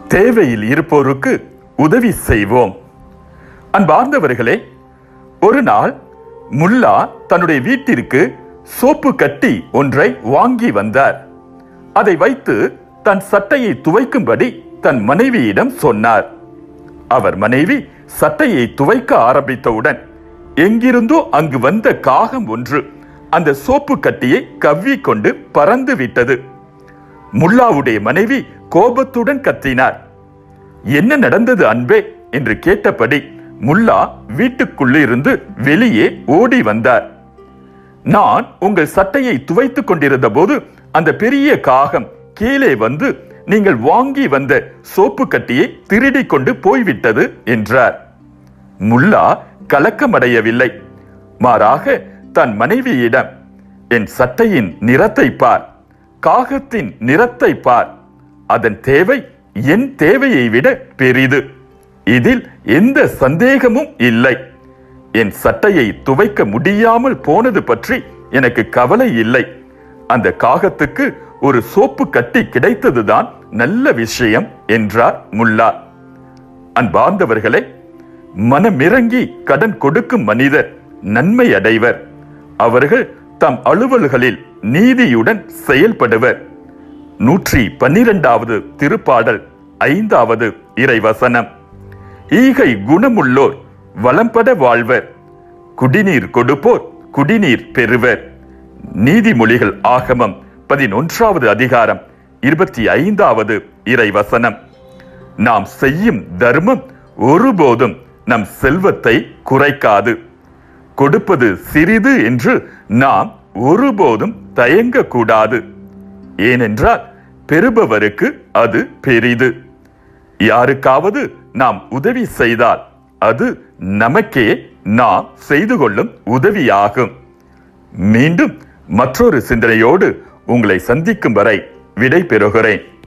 தேவையில் இருப்போருக்கு உதவி செய்வோம் அன்பார்ந்தவர்களே ஒரு நாள் முல்லா தன்னுடைய வீட்டிற்கு சோப்பு கட்டி ஒன்றை வாங்கி வந்தார் அதை வைத்து தன் சட்டையை துவைக்கும்படி தன் மனைவியிடம் சொன்னார் அவர் மனைவி சட்டையை துவைக்க ஆரம்பித்தவுடன் எங்கிருந்தோ அங்கு வந்த காகம் ஒன்று அந்த சோப்பு கட்டியை கவ்விக்கொண்டு பறந்து விட்டது முல்லாவுடைய மனைவி கோபத்துடன் கத்தினார் என்ன நடந்தது அன்பே என்று கேட்டபடி முல்லா வீட்டுக்குள்ளிருந்து வெளியே ஓடி வந்தார் நான் உங்கள் சட்டையை துவைத்துக் கொண்டிருந்த போது அந்த பெரிய காகம் கீழே வந்து நீங்கள் வாங்கி வந்த சோப்பு கட்டியை திருடிக் கொண்டு போய்விட்டது என்றார் முல்லா கலக்கமடையவில்லை மாறாக தன் மனைவியிடம் என் சட்டையின் நிறத்தை பார் காகத்தின் நிறத்தை பார் அதன் தேவை என் தேவையை விட பெரிது இதில் எந்த சந்தேகமும் இல்லை என் சட்டையை துவைக்க முடியாமல் போனது பற்றி எனக்கு கவலை இல்லை அந்த காகத்துக்கு ஒரு சோப்பு கட்டி கிடைத்ததுதான் நல்ல விஷயம் என்றார் முல்லா அன்பார்ந்தவர்களே மனமிறங்கி கடன் கொடுக்கும் மனிதர் நன்மை அடைவர் அவர்கள் தம் அலுவல்களில் நீதியுடன் செயல்படுவர் நூற்றி பன்னிரெண்டாவது திருப்பாடல் ஐந்தாவது இறைவசனம் ஈகை குணமுள்ளோர் வளம்பட வாழ்வர் குடிநீர் கொடுப்போர் குடிநீர் பெறுவர் நீதிமொழிகள் ஆகமம் பதினொன்றாவது அதிகாரம் இருபத்தி ஐந்தாவது இறைவசனம் நாம் செய்யும் தர்மம் ஒருபோதும் நம் செல்வத்தை குறைக்காது கொடுப்பது சிறிது என்று நாம் ஒருபோதும் தயங்கக்கூடாது ஏனென்றால் பெறுபவருக்கு அது பெரிது யாருக்காவது நாம் உதவி செய்தால் அது நமக்கே நாம் செய்து கொள்ளும் உதவியாகும் மீண்டும் மற்றொரு சிந்தனையோடு உங்களை சந்திக்கும் வரை விடை பெறுகிறேன்